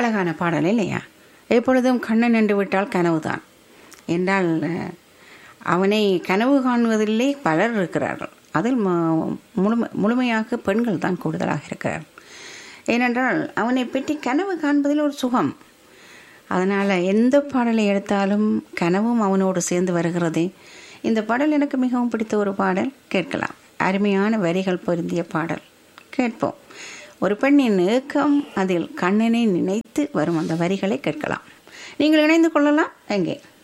அழகான பாடல் இல்லையா எப்பொழுதும் கண்ணன் என்று விட்டால் கனவுதான் என்றால் அஹ், அவனை கனவு காணுவதிலே பலர் இருக்கிறார்கள் அதில் மு- முழுமை முழுமையாக பெண்கள் தான் கூடுதலாக இருக்கிறார்கள் ஏனென்றால் அவனை பற்றி கனவு காண்பதில் ஒரு சுகம் அதனால் எந்த பாடலை எடுத்தாலும் கனவும் அவனோடு சேர்ந்து வருகிறதே இந்த பாடல் எனக்கு மிகவும் பிடித்த ஒரு பாடல் கேட்கலாம் அருமையான வரிகள் பொருந்திய பாடல் கேட்போம் ஒரு பெண்ணின் ஏக்கம் அதில் கண்ணனை நினைத்து வரும் அந்த வரிகளை கேட்கலாம் நீங்கள் இணைந்து கொள்ளலாம் எங்கே